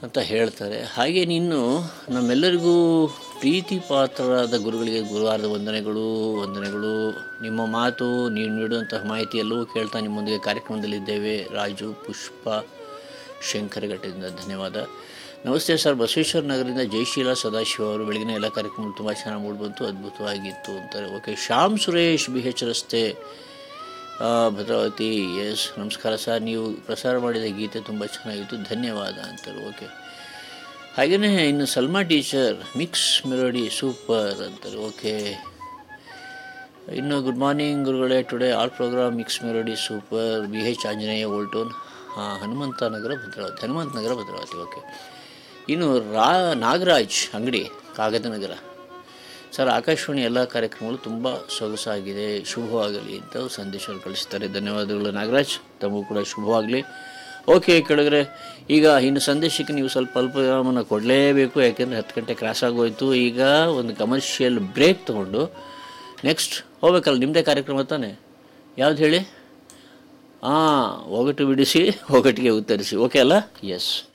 ಅಂತ ಹೇಳ್ತಾರೆ ಹಾಗೆ ಇನ್ನು ನಮ್ಮೆಲ್ಲರಿಗೂ ಪ್ರೀತಿ ಪಾತ್ರರಾದ ಗುರುಗಳಿಗೆ ಗುರುವಾರದ ವಂದನೆಗಳು ವಂದನೆಗಳು ನಿಮ್ಮ ಮಾತು ನೀವು ನೀಡುವಂತಹ ಮಾಹಿತಿ ಎಲ್ಲವೂ ಕೇಳ್ತಾ ನಿಮ್ಮೊಂದಿಗೆ ಕಾರ್ಯಕ್ರಮದಲ್ಲಿದ್ದೇವೆ ರಾಜು ಪುಷ್ಪ ಶಂಕರಘಟ್ಟದಿಂದ ಧನ್ಯವಾದ ನಮಸ್ತೆ ಸರ್ ಬಸವೇಶ್ವರ ನಗರದಿಂದ ಜಯಶೀಲ ಸದಾಶಿವ ಅವರು ಬೆಳಗಿನ ಎಲ್ಲ ಕಾರ್ಯಕ್ರಮಗಳು ತುಂಬ ಚೆನ್ನಾಗಿ ಮೂಡಿಬಂತು ಅದ್ಭುತವಾಗಿತ್ತು ಅಂತಾರೆ okay Shyam Suresh B H ರಸ್ತೆ ಆ, ಭದ್ರಾವತಿ ಎಸ್ ನಮಸ್ಕಾರ ಸರ್ ನೀವು ಪ್ರಸಾರ ಮಾಡಿದ ಗೀತೆ ತುಂಬ ಚೆನ್ನಾಗಿತ್ತು ಧನ್ಯವಾದ ಅಂತಾರೆ ಓಕೆ ಹಾಗೆಯೇ ಇನ್ನು Salma teacher mix melody super ಅಂತಾರೆ ಓಕೆ ಇನ್ನು ಗುಡ್ ಮಾರ್ನಿಂಗ್ ಗುರುಗಳೇ today all program mix melody super B H Anjaneya old town ಹಾಂ ಹನುಮಂತ ನಗರ ಭದ್ರಾವತಿ ಹನುಮಂತ ನಗರ ಭದ್ರಾವತಿ ಓಕೆ ಇನ್ನು ರಾ ನಾಗರಾಜ್ ಅಂಗಡಿ ಕಾಗದ ನಗರ ಸರ್ ಆಕಾಶವಾಣಿ ಎಲ್ಲ ಕಾರ್ಯಕ್ರಮಗಳು ತುಂಬ ಸೊಗಸಾಗಿದೆ ಶುಭವಾಗಲಿ ಅಂತ ಸಂದೇಶವನ್ನು ಕಳಿಸ್ತಾರೆ ಧನ್ಯವಾದಗಳು ನಾಗರಾಜ್ ತಮಗೂ ಕೂಡ ಶುಭವಾಗಲಿ ಓಕೆ ಕೆಳಗರೆ ಈಗ ಇನ್ನು ಸಂದೇಶಕ್ಕೆ ನೀವು ಸ್ವಲ್ಪ ಅಲ್ಪ ವಿರಾಮನ ಕೊಡಲೇಬೇಕು ಯಾಕೆಂದರೆ ಹತ್ತು ಗಂಟೆ ಕ್ರಾಸ್ ಆಗೋಯ್ತು ಈಗ ಒಂದು ಕಮರ್ಷಿಯಲ್ ಬ್ರೇಕ್ ತೊಗೊಂಡು ನೆಕ್ಸ್ಟ್ ಹೋಗ್ಬೇಕಲ್ಲ ನಿಮ್ಮದೇ ಕಾರ್ಯಕ್ರಮ ತಾನೆ ಯಾವ್ದು ಹೇಳಿ ಹಾಂ ಒಗಟು ಬಿಡಿಸಿ ಒಗಟಿಗೆ ಉತ್ತರಿಸಿ ಓಕೆ ಅಲ್ಲ ಎಸ್